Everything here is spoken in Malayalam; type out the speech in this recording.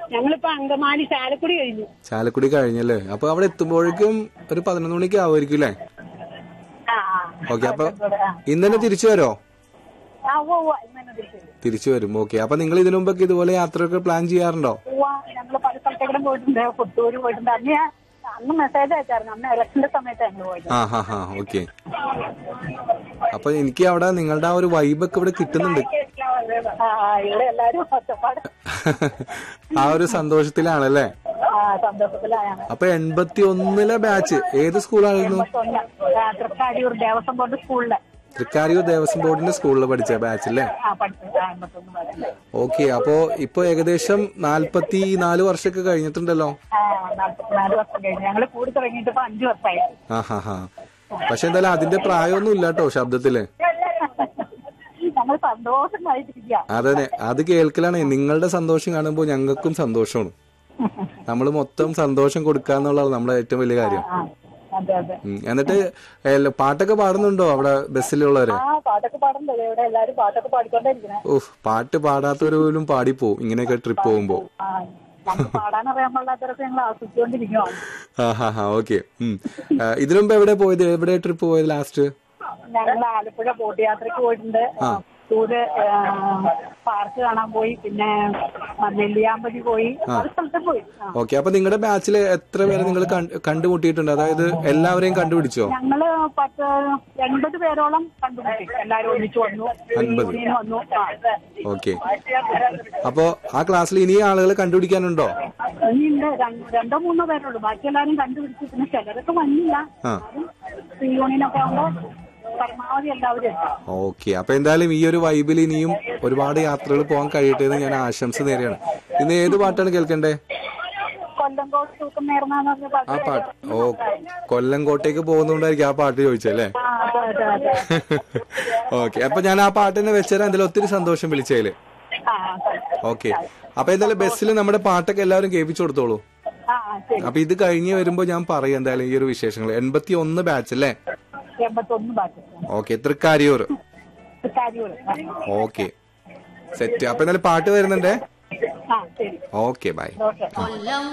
ഞങ്ങളിപ്പോ അങ്കമാലി ചാലക്കുടി കഴിഞ്ഞു ചാലക്കുടി കഴിഞ്ഞല്ലേ അപ്പൊ അവിടെ എത്തുമ്പോഴേക്കും ഒരു പതിനൊന്ന് മണിക്ക് ആവുമായിരിക്കും അല്ലേ ആ ആ ഓക്കെ അപ്പൊ ആ. ഇന്ന് തന്നെ തിരിച്ചു വരോ ആ ഉവ്വ് ഉവ്വ് ഇന്ന് തന്നെ തിരിച്ചു വരും. തിരിച്ചു വരും ഓക്കെ അപ്പൊ നിങ്ങൾ ഇതിനു മുമ്പൊക്കെ ഇതുപോലെ യാത്രയൊക്കെ പ്ലാൻ ചെയ്യാറുണ്ടോ ഉവ്വ ഞങ്ങള് പല സ്ഥലത്തേക്കും പോയിട്ടുണ്ട് പുത്തൂര് പോയിട്ടുണ്ട് അന്ന് ഞാൻ അന്ന് മെസ്സേജ് അയച്ചായിരുന്നു അന്ന് ഇലക്ഷന്റെ സമയത്ത് ഞങ്ങൾ പോയത് ആ ഹാ ഹാ ഓക്കെ അപ്പൊ എനിക്ക് അവിടെ നിങ്ങളുടെ ആ ഒരു വൈബൊക്കെ ഇവിടെ കിട്ടുന്നുണ്ട് ആ ആ, ഇവിടെ എല്ലാരും ഒച്ചപ്പാട് ആ ഒരു സന്തോഷത്തിലാണല്ലേ ആ സന്തോഷത്തിലായാണ് അപ്പൊ എൺപത്തി ഒന്നിലെ ബാച്ച് ഏത് സ്കൂളായിരുന്നു എൺപത്തൊന്ന് ആ, തൃക്കാരിയൂർ ദേവസ്വം ബോർഡ് സ്കൂളില് തൃക്കാരിയൂർ ദേവസ്വം ബോർഡിന്റെ സ്കൂളിൽ പഠിച്ച ബാച്ച് അല്ലേ ആ പഠിച്ചത് ആ, എൺപത്തൊന്ന് പഠിച്ചത് ഓക്കെ അപ്പോ ഇപ്പൊ ഏകദേശം നാല്പത്തി നാല് വർഷമൊക്കെ കഴിഞ്ഞിട്ടുണ്ടല്ലോ ആ നാല്പത്തിനാല് വർഷം കഴിഞ്ഞു ഞങ്ങള് കൂടി തുടങ്ങിയിട്ട് ഇപ്പൊ അഞ്ചു വർഷമായി ആ ഹാ ഹാ പക്ഷെ എന്തായാലും അതിന്റെ പ്രായമൊന്നും ഇല്ല കേട്ടോ ശബ്ദത്തില് ഞങ്ങൾ സന്തോഷമായിട്ടിരിക്കുക അതെ അത് കേൾക്കലാണ് നിങ്ങളുടെ സന്തോഷം കാണുമ്പോൾ ഞങ്ങൾക്കും സന്തോഷമാണ് നമ്മൾ മൊത്തം സന്തോഷം കൊടുക്കാന്നുള്ളതാണ് നമ്മുടെ ഏറ്റവും വലിയ കാര്യം ആ അതെ അതെ ഉം. എന്നിട്ട് ഏ, പാട്ടൊക്കെ പാടുന്നുണ്ടോ അവിടെ ബസ്സിലുള്ളവര് ആ പാട്ടൊക്കെ പാടുന്നുണ്ട് ഇവിടെ എല്ലാരും പാട്ടൊക്കെ പാടിക്കൊണ്ടിരിക്കണേ ഓഹ് പാട്ട് പാടാത്തവര് പോലും പാടിപ്പോവും ഇങ്ങനെയൊക്കെ ട്രിപ്പ് പോകുമ്പോ ആ നമുക്ക് പാടാൻ അറിയാൻ പാടില്ലാത്തവരൊക്കെ ഞങ്ങൾ ആസ്വദിച്ചുകൊണ്ടിരിക്കുവാണ് ആ ഹാ ഹാ ഓക്കെ ഇതിനു മുമ്പ് എവിടെ പോയത് എവിടെ ട്രിപ്പ് പോയത് ലാസ്റ്റ് ഞങ്ങൾ ആലപ്പുഴ ബോട്ട് യാത്രയ്ക്ക് പോയിട്ടുണ്ട് തൂര് പാർക്ക് കാണാൻ പോയി പിന്നെ ആ, നെല്ലിയാമ്പതി പോയി പല സ്ഥലത്ത് പോയി ആ. ഓക്കെ അപ്പൊ നിങ്ങളുടെ ബാച്ചിൽ എത്ര പേരെ നിങ്ങൾ കണ്ടുമുട്ടിയിട്ടുണ്ട് അതായത് എല്ലാവരെയും കണ്ടുപിടിച്ചോ ഞങ്ങള് പത്ത് എൺപത് പേരോളം കണ്ടുപിടിച്ചു എല്ലാരും ഒന്നിച്ചു വന്നു അൻപത്. യൂണിയൻ വന്നു ആ. ഓക്കെ അപ്പോ ആ ക്ലാസ്സിൽ ഇനിയും ആളുകൾ കണ്ടുപിടിക്കാനുണ്ടോ ഇനിയുണ്ട് രണ്ട്- രണ്ടോ മൂന്നോ പേരുള്ളൂ ബാക്കി എല്ലാരും കണ്ടുപിടിച്ചു പിന്നെ ചിലരൊക്കെ വന്നില്ല ആ പ്രീ യൂണിയനൊക്കെ ആകുമ്പോ പരമാവധി എല്ലാവരും എത്തും ഓക്കെ അപ്പൊ എന്തായാലും ഈ ഒരു വൈബിൽ ഇനിയും ഒരുപാട് യാത്രകൾ പോകാൻ കഴിയട്ടെ എന്ന് ഞാൻ ആശംസ നേരെയാണ് ഇന്ന് ഏത് പാട്ടാണ് കേൾക്കണ്ടേ കൊല്ലം കോട്ട് തൂക്കം നേർന്നാന്ന് പറഞ്ഞ പാട്ട് ആ പാട്ട് ഓ കൊല്ലം കോട്ടേക്ക് പോകുന്നതുകൊണ്ടായിരിക്കും ആ പാട്ട് ചോദിച്ചല്ലേ ആ, അതെ അതെ അതെ ഓക്കെ അപ്പൊ ഞാൻ ആ പാട്ട് തന്നെ വെച്ചുതരാം അതിൽ ഒത്തിരി സന്തോഷം വിളിച്ചതില് ആ അതെ. ഓക്കെ അപ്പൊ എന്തായാലും ബസ്സിൽ നമ്മുടെ പാട്ടൊക്കെ എല്ലാവരും കേൾപ്പിച്ചു കൊടുത്തോളൂ ആ ആ, ശരി അപ്പൊ ഇത് കഴിഞ്ഞ് വരുമ്പോ ഞാൻ പറയാം എന്തായാലും ഈ ഒരു വിശേഷങ്ങൾ എൺപത്തി ഒന്ന് ബാച്ച് അല്ലേ എൺപത്തൊന്ന് പാട്ട് ഓക്കെ തൃക്കാരിയൂർ കാര്യങ്ങള് ഓക്കെ സെറ്റ് അപ്പൊ എന്തായാലും പാട്ട് വരുന്നുണ്ടേ ആ ശരി ഓക്കെ ബൈ ഓക്കെ കൊല്ലം